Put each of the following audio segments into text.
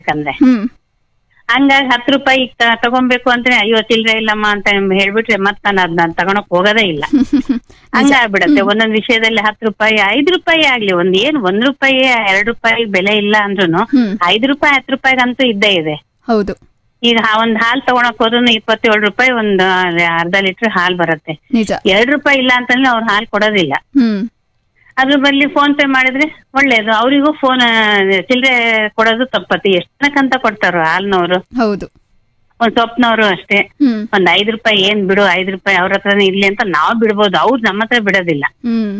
ತಗೋಬೇಕಂದ್ರೆ ಹ್ಮ್ ಹಂಗಾಗಿ ಹತ್ತು ರೂಪಾಯಿ ತ- ತಗೊಂಬೇಕು ಅಂದ್ರೆ ಅಯ್ಯೋ ಚಿಲ್ರೆ ಇಲ್ಲಮ್ಮ ಅಂತ ಹೇಳ್ಬಿಟ್ರೆ ಮತ್ ನಾನು ಅದ್ ನಾನ್ ತಗೊಳಕ್ ಹೋಗೋದೇ ಇಲ್ಲ ಹಂಗಾಗ್ಬಿಡತ್ತೆ ಒಂದೊಂದ್ ವಿಷಯದಲ್ಲಿ ಹತ್ತು ರೂಪಾಯಿ ಐದು ರೂಪಾಯಿ ಆಗ್ಲಿ ಒಂದ್ ಏನ್ ಒಂದ್ ರೂಪಾಯಿ ಎರಡ್ ರೂಪಾಯಿ ಬೆಲೆ ಇಲ್ಲ ಅಂದ್ರೂ ಹ್ಮ್ ಐದು ರೂಪಾಯಿ ಹತ್ತು ರೂಪಾಯಿಗಂತೂ ಇದ್ದೇ ಇದೆ ಹೌದು ಈಗ ಹಾ- ಒಂದ್ ಹಾಲ್ ತಗೊಳಕ್ ಹೋದ್ರು ಇಪ್ಪತ್ತೇಳು ರೂಪಾಯಿ ಒಂದ್ ಅರ್ಧ ಲೀಟರ್ ಹಾಲ್ ಬರುತ್ತೆ ನಿಜ ಎರಡ್ ರೂಪಾಯಿ ಇಲ್ಲ ಅಂತಂದ್ರೆ ಅವ್ರು ಹಾಲ್ ಕೊಡೋದಿಲ್ಲ ಹ್ಮ್ ಅದ್ರ ಬದಲಿ ಫೋನ್ ಪೇ ಮಾಡಿದ್ರೆ ಒಳ್ಳೇದು ಅವರಿಗೂ ಫೋನ್ ಚಿಲ್ಲರೆ ಕೊಡೋದು ತಪ್ಪತಿ ಎಷ್ಟಕ್ಕಂತ ಕೊಡ್ತಾರೋ ಹಾಲ್ನವ್ರು ಹೌದು ಒಂದ್ ಸೊಪ್ನವರು ಅಷ್ಟೇ ಹ್ಮ್ ಒಂದ್ ಐದ್ ರೂಪಾಯಿ ಏನ್ ಬಿಡು ಐದ್ ರೂಪಾಯಿ ಅವ್ರ ಹತ್ರನೇ ಇರ್ಲಿ ಅಂತ ನಾವ್ ಬಿಡ್ಬೋದು ಅವ್ರು ನಮ್ಮ ಹತ್ರ ಬಿಡೋದಿಲ್ಲ ಹ್ಮ್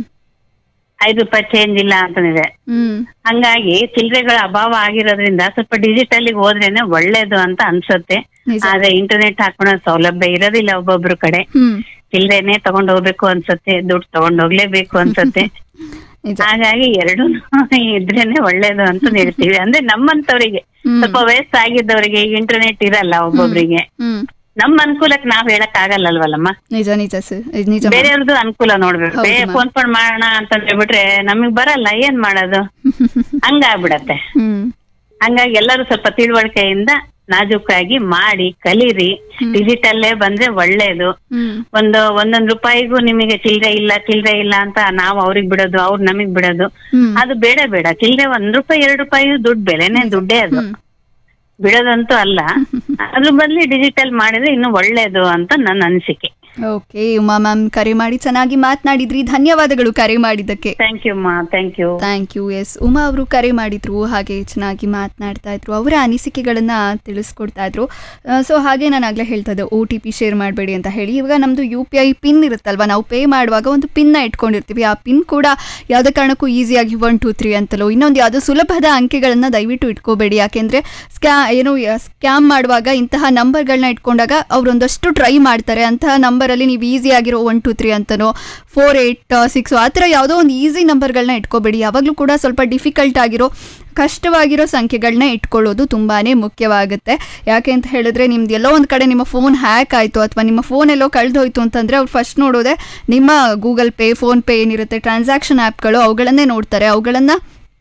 ಐದ್ ರೂಪಾಯಿ ಚೇಂಜ್ ಇಲ್ಲ ಅಂತಂದಿದೆ ಹ್ಮ್ ಹಂಗಾಗಿ ಚಿಲ್ಲರೆಗಳ ಅಭಾವ ಆಗಿರೋದ್ರಿಂದ ಸ್ವಲ್ಪ ಡಿಜಿಟಲ್ ಹೋದ್ರೇನೆ ಒಳ್ಳೇದು ಅಂತ ಅನ್ಸುತ್ತೆ ನಿಜ ಆದ್ರೆ ಇಂಟರ್ನೆಟ್ ಹಾಕೊಳೋ ಸೌಲಭ್ಯ ಇರೋದಿಲ್ಲ ಒಬ್ಬೊಬ್ರು ಕಡೆ ಹ್ಮ್ ಚಿಲ್ಲರೆನೆ ತಗೊಂಡ್ ಹೋಗ್ಬೇಕು ಅನ್ಸುತ್ತೆ ದುಡ್ಡು ತಗೊಂಡ್ ಹೋಗ್ಲೇಬೇಕು ಅನ್ಸುತ್ತೆ ನಿಜ ಹಾಗಾಗಿ ಎರಡೂ ಇದ್ರೇನೆ ಒಳ್ಳೇದು ಅಂತ ಹೇಳ್ತೀವಿ ಅಂದ್ರೆ ನಮ್ಮಂತವರಿಗೆ ಹ್ಮ್ ಸ್ವಲ್ಪ ವಯಸ್ಸಾಗಿದ್ದವರಿಗೆ ಇಂಟರ್ನೆಟ್ ಇರಲ್ಲ ಒಬ್ಬೊಬ್ರಿಗೆ ಹ್ಮ್ ನಮ್ಮ ಅನುಕೂಲಕ್ಕೆ ನಾವ್ ಹೇಳಕ್ ಆಗಲ್ಲಲ್ವಲ್ಲಮ್ಮ ನಿಜ ನಿಜ ಸರ್ ನಿಜ ma'am. ಬೇರೆಯವ್ರದ್ದು ಅನುಕೂಲ ನೋಡ್ಬೇಕು ಹೌದು ಏ ma'am. ಫೋನ್ ಫೋನ್ ಮಾಡೋಣ ಅಂತ ಹೇಳ್ಬಿಟ್ರೆ ನಮಗ್ ಬರಲ್ಲ ಏನ್ ಮಾಡೋದು ಹಂಗಾಗ್ಬಿಡತ್ತೆ ಹ್ಮ್ ಹಂಗಾಗಿ ಎಲ್ಲರೂ ಸ್ವಲ್ಪ ತಿಳುವಳಿಕೆಯಿಂದ ನಾಜೂಕಾಗಿ ಮಾಡಿ ಕಲೀರಿ ಡಿಜಿಟಲ್ಲೇ ಬಂದ್ರೆ ಒಳ್ಳೇದು ಹ್ಮ್ ಒಂದು ಒಂದೊಂದ್ ರೂಪಾಯಿಗೂ ನಿಮಗೆ ಚಿಲ್ರೆ ಇಲ್ಲ ಚಿಲ್ರೆ ಇಲ್ಲ ಅಂತ ನಾವ್ ಅವ್ರಿಗೆ ಬಿಡೋದು ಅವ್ರು ನಮಗ್ ಬಿಡೋದು ಹ್ಮ್ ಅದು ಬೇಡ ಬೇಡ ಚಿಲ್ರೆ ಒಂದ್ ರೂಪಾಯಿ ಎರಡ್ ರೂಪಾಯಿ ದುಡ್ಡು ಬೆಲೆನೇ ದುಡ್ಡೇ ಅದು ಹ್ಮ್. ಬಿಡೋದಂತೂ ಅಲ್ಲ ಅದ್ರ ಬದ್ಲಿ ಡಿಜಿಟಲ್ ಮಾಡಿದ್ರೆ ಇನ್ನು ಒಳ್ಳೇದು ಅಂತ ನನ್ನ ಅನಿಸಿಕೆ ಓಕೆ ಉಮಾ ಮ್ಯಾಮ್ ಕರೆ ಮಾಡಿ ಚೆನ್ನಾಗಿ ಮಾತನಾಡಿದ್ರಿ ಧನ್ಯವಾದಗಳು ಕರೆ ಮಾಡಿದ್ದಕ್ಕೆ ಥ್ಯಾಂಕ್ ಯು ಮಾ thank you thank you yes Uma ಅವರು ಕರೆ ಮಾಡಿದ್ರು ಹಾಗೆ ಚೆನ್ನಾಗಿ ಮಾತನಾಡ್ತಾ ಇದ್ರು ಅವರ ಅನಿಸಿಕೆಗಳನ್ನ ತಿಳಿಸ್ಕೊಡ್ತಾ ಇದ್ರು ಸೊ ಹಾಗೆ ನಾನು ಆಗಲೇ ಹೇಳ್ತಾ ಇದ್ದೆ ಒ ಟಿ ಪಿ ಶೇರ್ ಮಾಡಬೇಡಿ ಅಂತ ಹೇಳಿ ಇವಾಗ ನಮ್ಮದು ಯು ಪಿ ಐ ಪಿನ್ ಇರುತ್ತಲ್ವ ನಾವು ಪೇ ಮಾಡುವಾಗ ಒಂದು ಪಿನ್ನ ಇಟ್ಕೊಂಡಿರ್ತೀವಿ ಆ ಪಿನ್ ಕೂಡ ಯಾವುದೇ ಕಾರಣಕ್ಕೂ ಈಸಿಯಾಗಿ ಒನ್ ಟೂ ತ್ರೀ ಅಂತಲೋ ಇನ್ನೊಂದು ಯಾವುದೋ ಸುಲಭದ ಅಂಕೆಗಳನ್ನು ದಯವಿಟ್ಟು ಇಟ್ಕೋಬೇಡಿ ಯಾಕೆಂದರೆ ಸ್ಕ್ಯಾ ಏನು ಸ್ಕ್ಯಾಮ್ ಮಾಡುವಾಗ ಇಂತಹ ನಂಬರ್ಗಳನ್ನ ಇಟ್ಕೊಂಡಾಗ ಅವರೊಂದಷ್ಟು ಟ್ರೈ ಮಾಡ್ತಾರೆ ಅಂತಹ ನಂಬರಲ್ಲಿ ನೀವು ಈಸಿ ಆಗಿರೋ ಒನ್ ಟು ತ್ರೀ ಅಂತನೋ ಫೋರ್ ಏಯ್ಟ್ ಸಿಕ್ಸ್ ಆ ಥರ ಯಾವುದೋ ಒಂದು ಈಸಿ ನಂಬರ್ಗಳನ್ನ ಇಟ್ಕೋಬೇಡಿ ಯಾವಾಗಲೂ ಕೂಡ ಸ್ವಲ್ಪ ಡಿಫಿಕಲ್ಟ್ ಆಗಿರೋ ಕಷ್ಟವಾಗಿರೋ ಸಂಖ್ಯೆಗಳನ್ನ ಇಟ್ಕೊಳ್ಳೋದು ತುಂಬಾ ಮುಖ್ಯವಾಗುತ್ತೆ ಯಾಕೆ ಅಂತ ಹೇಳಿದ್ರೆ ನಿಮ್ದು ಎಲ್ಲೋ ಒಂದು ಕಡೆ ನಿಮ್ಮ ಫೋನ್ ಹ್ಯಾಕ್ ಆಯಿತು ಅಥವಾ ನಿಮ್ಮ ಫೋನ್ ಎಲ್ಲೋ ಕಳೆದು ಹೋಯ್ತು ಅಂತಂದರೆ ಅವ್ರು ಫಸ್ಟ್ ನೋಡೋದೆ ನಿಮ್ಮ ಗೂಗಲ್ ಪೇ ಫೋನ್ಪೇ ಏನಿರುತ್ತೆ ಟ್ರಾನ್ಸಾಕ್ಷನ್ ಆ್ಯಪ್ಗಳು ಅವುಗಳನ್ನೇ ನೋಡ್ತಾರೆ ಅವುಗಳನ್ನು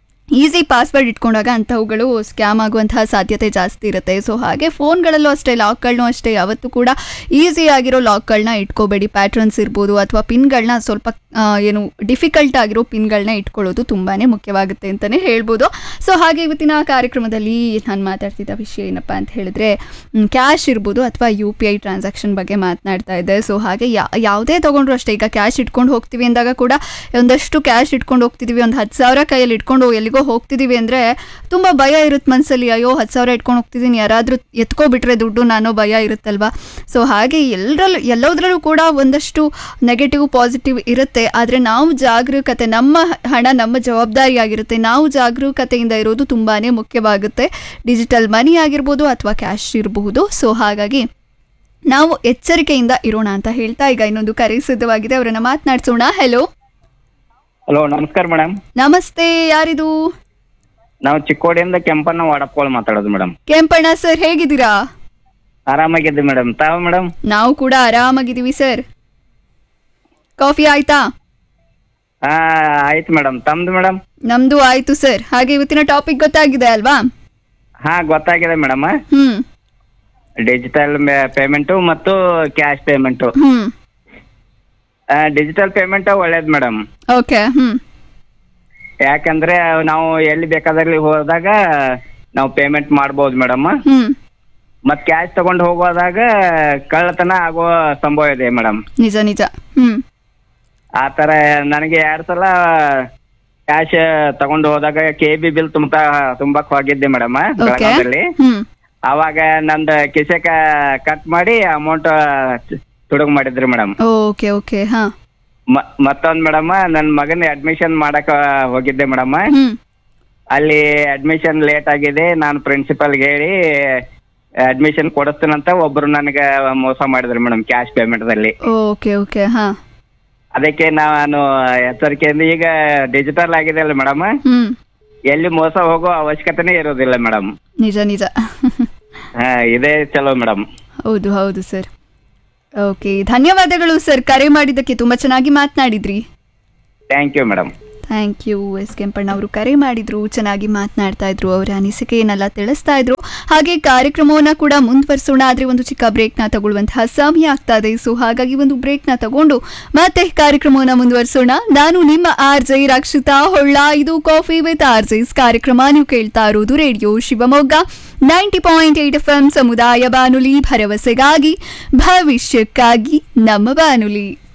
ಈಸಿ ಪಾಸ್ವರ್ಡ್ ಇಟ್ಕೊಂಡಾಗ ಅಂಥವುಗಳು ಸ್ಕ್ಯಾಮ್ ಆಗುವಂತಹ ಸಾಧ್ಯತೆ ಜಾಸ್ತಿ ಇರುತ್ತೆ ಸೊ ಹಾಗೆ ಫೋನ್ಗಳಲ್ಲೂ ಅಷ್ಟೇ ಲಾಕ್ಗಳನ್ನೂ ಅಷ್ಟೇ ಯಾವತ್ತೂ ಕೂಡ ಈಸಿ ಆಗಿರೋ ಲಾಕ್ಗಳನ್ನ ಇಟ್ಕೋಬೇಡಿ ಪ್ಯಾಟ್ರನ್ಸ್ ಇರ್ಬೋದು ಅಥವಾ ಪಿನ್ಗಳನ್ನ ಸ್ವಲ್ಪ ಆ, ಏನು ಡಿಫಿಕಲ್ಟ್ ಆಗಿರೋ ಪಿನ್ಗಳನ್ನ ಇಟ್ಕೊಳ್ಳೋದು ತುಂಬಾ ಮುಖ್ಯವಾಗುತ್ತೆ ಅಂತಲೇ ಹೇಳ್ಬೋದು ಸೊ ಹಾಗೆ ಇವತ್ತಿನ ಕಾರ್ಯಕ್ರಮದಲ್ಲಿ ನಾನು ಮಾತಾಡ್ತಿದ್ದ ವಿಷಯ ಏನಪ್ಪ ಅಂತ ಹೇಳಿದ್ರೆ ಕ್ಯಾಶ್ ಇರ್ಬೋದು ಅಥವಾ ಯು ಪಿ ಐ ಟ್ರಾನ್ಸಾಕ್ಷನ್ ಬಗ್ಗೆ ಮಾತನಾಡ್ತಾ ಇದ್ದೆ ಸೊ ಹಾಗೆ ಯಾ ಯಾವುದೇ ತೊಗೊಂಡ್ರು ಅಷ್ಟೇ ಈಗ ಕ್ಯಾಶ್ ಇಟ್ಕೊಂಡು ಹೋಗ್ತೀವಿ ಅಂದಾಗ ಕೂಡ ಒಂದಷ್ಟು ಕ್ಯಾಶ್ ಇಟ್ಕೊಂಡು ಹೋಗ್ತಿದ್ದೀವಿ ಒಂದು ಹತ್ತು ಸಾವಿರ ಕೈಯಲ್ಲಿ ಇಟ್ಕೊಂಡು ಎಲ್ಲಿಗೋ ಹೋಗ್ತಿದ್ದೀವಿ ಅಂದರೆ ತುಂಬ ಭಯ ಇರುತ್ತೆ ಮನಸ್ಸಲ್ಲಿ ಅಯ್ಯೋ ಹತ್ತು ಸಾವಿರ ಇಟ್ಕೊಂಡು ಹೋಗ್ತಿದ್ದೀನಿ ಯಾರಾದರೂ ಎತ್ಕೊಬಿಟ್ರೆ ದುಡ್ಡು ನಾನು ಭಯ ಇರುತ್ತಲ್ವಾ ಸೊ ಹಾಗೆ ಎಲ್ಲರಲ್ಲೂ ಎಲ್ಲದರಲ್ಲೂ ಕೂಡ ಒಂದಷ್ಟು ನೆಗೆಟಿವ್ ಪಾಸಿಟಿವ್ ಇರುತ್ತೆ ಆದರೆ ನಾವು ಜಾಗರೂಕತೆ ನಮ್ಮ ಹಣ ನಮ್ಮ ಜವಾಬ್ದಾರಿಯಾಗಿರುತ್ತೆ ನಾವು ಜಾಗರೂಕತೆಯಿಂದ ಇರೋದು ತುಂಬಾ ಮುಖ್ಯವಾಗುತ್ತೆ ಡಿಜಿಟಲ್ ಮನಿ ಆಗಿರ್ಬೋದು ಅಥವಾ ಕ್ಯಾಶ್ ಇರಬಹುದು ಸೊ ಹಾಗಾಗಿ ನಾವು ಎಚ್ಚರಿಕೆಯಿಂದ ಇರೋಣ ಅಂತ ಹೇಳ್ತಾ ಈಗ ಇನ್ನೊಂದು ಕರೆ ಸಿದ್ಧವಾಗಿದೆ ಅವರನ್ನ ಮಾತನಾಡ್ಸೋಣ ಹೆಲೋ ಹಲೋ ನಮಸ್ಕಾರ ಮೇಡಮ್ ನಮಸ್ತೆ ಯಾರಿದು ನಾವು ಚಿಕ್ಕೋಡಿಯಿಂದ ಕೆಂಪಣ್ಣ ವಾಡಪ್ಕೋಳ್ ಮಾತಾಡೋದು ಮೇಡಮ್ ಕೆಂಪಣ್ಣ ಸರ್ ಹೇಗಿದ್ದೀರಾ ಆರಾಮಾಗಿದ್ದೆ ಮೇಡಮ್ ತಾವು ಮೇಡಮ್ ನಾವು ಕೂಡ ಆರಾಮಾಗಿದ್ದೀವಿ ಸರ್ ಕಾಫಿ ಆಯ್ತಾ ಹಾ ಆಯ್ತು ಮೇಡಮ್ ತಮ್ದು ಮೇಡಮ್ ನಮ್ದು ಆಯ್ತು ಸರ್ ಹಾಗೆ ಇವತ್ತಿನ ಟಾಪಿಕ್ ಗೊತ್ತಾಗಿದೆ ಅಲ್ವಾ ಹಾ ಗೊತ್ತಾಗಿದೆ ಮೇಡಮ್ ಹ್ಮ್ ಡಿಜಿಟಲ್ ಪೇಮೆಂಟು ಮತ್ತು ಕ್ಯಾಶ್ ಪೇಮೆಂಟು ಹ್ಮ್ ಡಿಜಿಟಲ್ ಪೇಮೆಂಟ್ ಒಳ್ಳೇದು ಮೇಡಮ್ ಓಕೆ ಹ್ಮ್ ಯಾಕಂದ್ರೆ ನಾವು ಎಲ್ಲಿ ಬೇಕಾದಲ್ಲಿ ಹೋದಾಗ ನಾವು ಪೇಮೆಂಟ್ ಮಾಡ್ಬೋದು ಮೇಡಮ್ ಹ್ಮ್ ಮತ್ ಕ್ಯಾಶ್ ತಗೊಂಡು ಹೋಗೋದಾಗ ಕಳ್ಳತನ ಆಗೋ ಸಂಭವ ಇದೆ ಮೇಡಮ್ ನಿಜ ನಿಜ ಹ್ಮ್ ಆ ತರ ನನಗೆ ಎರಡ್ ಸಲ ಕ್ಯಾಶ್ ತಗೊಂಡು ಹೋದಾಗ ಕೆ ಬಿ ಬಿಲ್ ತುಂಬಾ ತುಂಬಾಕ್ ಹೋಗಿದ್ದೆ ಮೇಡಮ್ ಓಕೆ ಬೆಳಗಾವಿಯಲ್ಲಿ ಹ್ಮ್ ಅವಾಗ ನಂದು ಕಿಸೆಕ ಕಟ್ ಮಾಡಿ ಅಮೌಂಟ್ ತುಡುಗ್ ಮಾಡಿದ್ರಿ ಮೇಡಮ್ ಓಕೆ ಓಕೆ ಹಾ ಮತ್ತೊಂದ್ ಮೇಡಮ್ ನನ್ ಮಗನ ಅಡ್ಮಿಷನ್ ಮಾಡಕ್ ಹೋಗಿದ್ದೆ ಮೇಡಮ್ ಹ್ಮ್ ಅಲ್ಲಿ ಅಡ್ಮಿಷನ್ ಲೇಟ್ ಆಗಿದೆ ನಾನು ಪ್ರಿನ್ಸಿಪಲ್ಗೆ ಹೇಳಿ ಅಡ್ಮಿಷನ್ ಕೊಡಿಸ್ತೀನಂತ ಒಬ್ರು ನನಗೆ ಮೋಸ ಮಾಡಿದ್ರು ಮೇಡಮ್ ಕ್ಯಾಶ್ ಪೇಮೆಂಟ್ದಲ್ಲಿ ಓಕೆ ಓಕೆ ಹಾ ಅದಕ್ಕೆ ನಾನು ಎಚ್ಚರಿಕೆಯಿಂದ ಈಗ ಡಿಜಿಟಲ್ ಆಗಿದೆ ಅಲ್ಲ ಮೇಡಮ್ ಹ್ಮ್ ಎಲ್ಲಿ ಮೋಸ ಹೋಗೋ ಅವಶ್ಯಕತೆನೇ ಇರೋದಿಲ್ಲ ಮೇಡಮ್ ನಿಜ ನಿಜ ಹಾ ಇದೇ ಚಲೋ ಮೇಡಮ್ ಹೌದು ಹೌದು ಸರ್ ಓಕೆ ಧನ್ಯವಾದಗಳು ಸರ್ ಕರೆ ಮಾಡಿದ್ದಕ್ಕೆ ತುಂಬಾ ಚೆನ್ನಾಗಿ ಮಾತನಾಡಿದ್ರಿ thank you madam thank you S Kempanna ಅವರು ಕರೆ ಮಾಡಿದ್ರು ಚೆನ್ನಾಗಿ ಮಾತನಾಡ್ತಾ ಇದ್ರು ಅವರ ಅನಿಸಿಕೆಯನ್ನೆಲ್ಲ ತಿಳಿಸ್ತಾ ಇದ್ರು ಹಾಗೆ ಕಾರ್ಯಕ್ರಮವನ್ನ ಕೂಡ ಮುಂದುವರಿಸೋಣ ಆದ್ರೆ ಒಂದು ಚಿಕ್ಕ ಬ್ರೇಕ್ನ ತಗೊಳ್ಳುವಂತಹ ಸಮಯ ಆಗ್ತಾ ಇದೆ ಸೊ ಹಾಗಾಗಿ ಒಂದು ಬ್ರೇಕ್ನ ತಗೊಂಡು ಮತ್ತೆ ಕಾರ್ಯಕ್ರಮವನ್ನ ಮುಂದುವರಿಸೋಣ ನಾನು ನಿಮ್ಮ ಆರ್ ಜೆ ರಕ್ಷಿತಾ ಹೊಳ್ಳ ಇದು ಕಾಫಿ ವಿತ್ ಆರ್ ಜೆಸ್ ಕಾರ್ಯಕ್ರಮ ನೀವು ಕೇಳ್ತಾ ಇರೋದು radio Shivamogga ninety point eight F M ಸಮುದಾಯ ಬಾನುಲಿ ಭರವಸೆಗಾಗಿ ಭವಿಷ್ಯಕ್ಕಾಗಿ ನಮ್ಮ ಬಾನುಲಿ